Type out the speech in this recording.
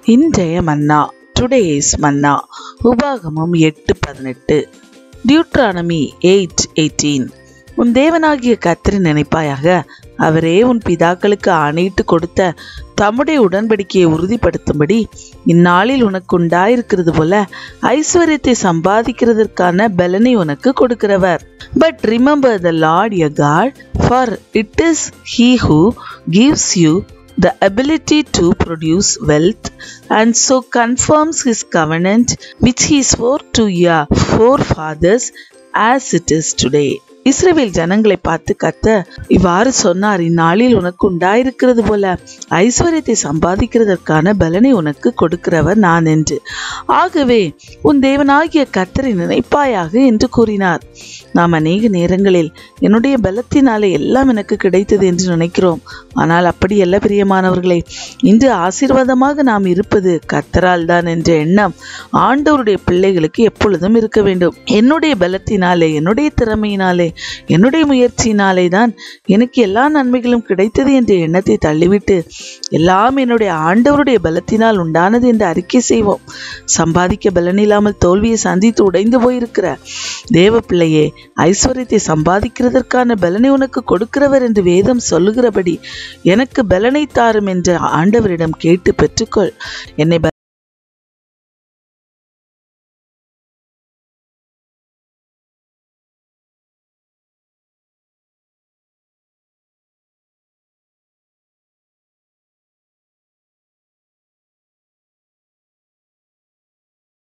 இன்றைய மன்னா டுடேஸ் மன்னா உபாகமம் எட்டு பதினெட்டு டியூட்ரானமி எயிட் எயிட்டீன் உன் தேவனாகிய கர்த்தரை நினைப்பாயாக அவரே உன் பிதாக்களுக்கு ஆணையிட்டு கொடுத்த தம்முடைய உடன்படிக்கையை உறுதிப்படுத்தும்படி இந்நாளில் உனக்கு உண்டாயிருக்கிறது போல ஐஸ்வர்யத்தை சம்பாதிக்கிறதற்கான பலனை உனக்கு கொடுக்கிறவர் but remember the Lord your God for it is he who gives you the ability to produce wealth and so confirms his covenant which he swore to your forefathers as it is today. Israel ஜனங்களை பார்த்து கத்த இவ்வாறு சொன்னார் இந்நாளில் உனக்கு உண்டாயிருக்கிறது போல ஐஸ்வர்யத்தை சம்பாதிக்கிறதற்கான பலனை உனக்கு கொடுக்கிறவர் நான் என்று ஆகவே உன் தேவனாகிய கத்தரை நினைப்பாயாக என்று கூறினார் நாம் அநேக நேரங்களில் என்னுடைய பலத்தினாலே எல்லாம் எனக்கு கிடைத்தது என்று நினைக்கிறோம் ஆனால் அப்படி அல்ல பிரியமானவர்களே இன்று ஆசீர்வாதமாக நாம் இருப்பது கத்தரால் தான் என்ற எண்ணம் ஆண்டவருடைய பிள்ளைகளுக்கு எப்பொழுதும் இருக்க வேண்டும் என்னுடைய பலத்தினாலே என்னுடைய திறமையினாலே என்னுடைய முயற்சியினாலே தான் எனக்கு எல்லா நன்மைகளும் கிடைத்தது என்ற எண்ணத்தை தள்ளிவிட்டு எல்லாம் என்னுடைய ஆண்டவருடைய பலத்தினால் உண்டானது என்று அறிக்கை செய்வோம் சம்பாதிக்க பலனில்லாமல் தோல்வியை சந்தித்து உடைந்து போயிருக்கிற தேவ பிள்ளையே ஐஸ்வர்யத்தை சம்பாதிக்கிறதற்கான பலனை உனக்கு கொடுக்கிறவர் என்று வேதம் சொல்லுகிறபடி எனக்கு பலனை தாரும் என்று ஆண்டவரிடம் கேட்டு பெற்றுக்கொள் என்னை